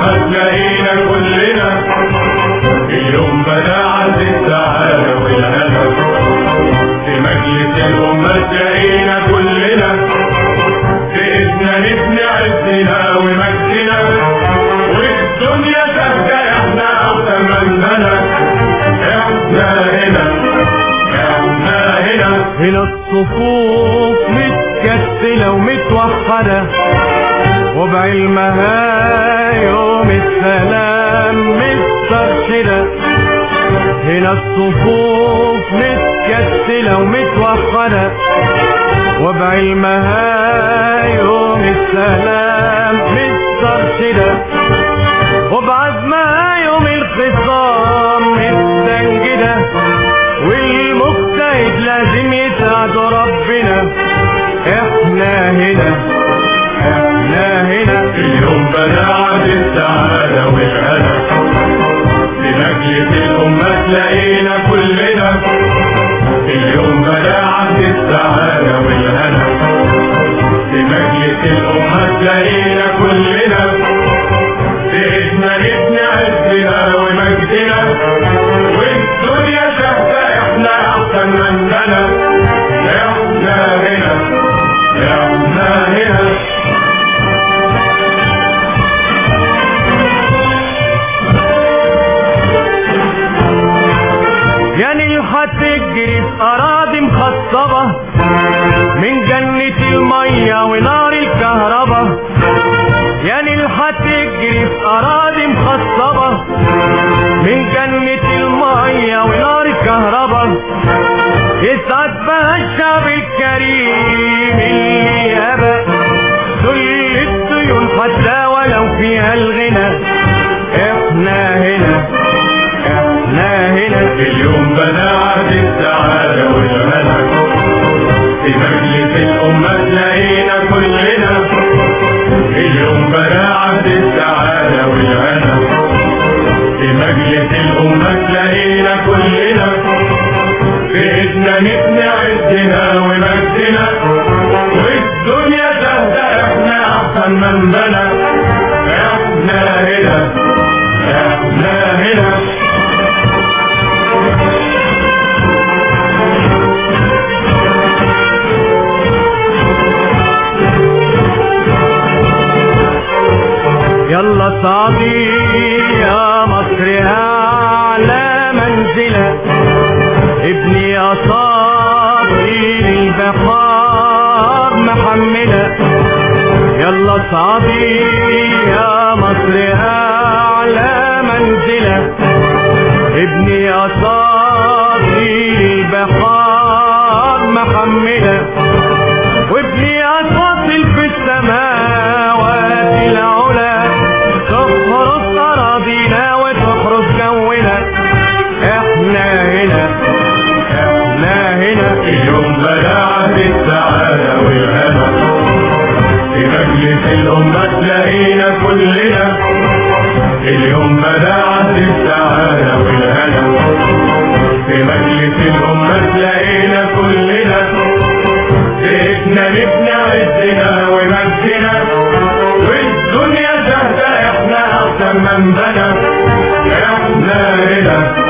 الأمة تلاقينا كلنا اليوم بداعة السعادة والهنا في مجلس الأمة تلاقينا كلنا بإذن نبني عزنا ومجدنا والدنيا تهدى احنا أحسن مننا احنا هنا احنا هنا هنا الصفوف متكتلة ومتوحدة وبعلمها يوم السلام مسترشدة هنا الصفوف متكتلة ومتوحدة وبعلمها يوم السلام مسترشدة وبعزمها يوم الخصام مستنجدة والمجتهد لازم يسعد ربنا احنا هنا احنا هنا اليوم بداعة السعادة والهنا في مجلس الأمة تلاقينا كلنا اليوم بداعة السعادة والهنا في مجلس الأمة تلاقينا كلنا بإذن نبني عزنا ومجدنا والدنيا شهدة احنا أحسن مننا احنا هنا احنا هنا يعني هتجري في اراضي مخصبة من جنة المية ونار الكهرباء يعني هتجري في اراضي مخصبة من جنة المية ونار الكهرباء يسعد بها الشعب الكريم اللي يابا كل الديون حتى ولو فيها الغنى احنا هنا احنا هنا اليوم بداعة السعادة والهنا في مجلس الأمة تلاقينا كلنا اليوم بداعة السعادة والهنا في مجلس الأمة تلاقينا كلنا بإذن نبني عزنا ومجدنا والدنيا تهدى احنا أحسن من بنى احنا هنا احنا هنا يلا صعدي يا مصر أعلى منزلة ابني أصابي البحار محملة يلا صعدي يا مصر أعلى منزلة ابني أصابي البحار محملة وابني أصاصل في السماوات العلا تحرس أراضينا وتحرس جونا احنا هنا احنا هنا اليوم بداعة السعادة والهنا في مجلس الأمة تلاقينا كلنا اليوم بداعة السعادة والهنا في مجلس الأمة تلاقينا كلنا بإذن نبني عزنا ومجدنا والدنيا شهدة احنا أحسن من بنى احنا هنا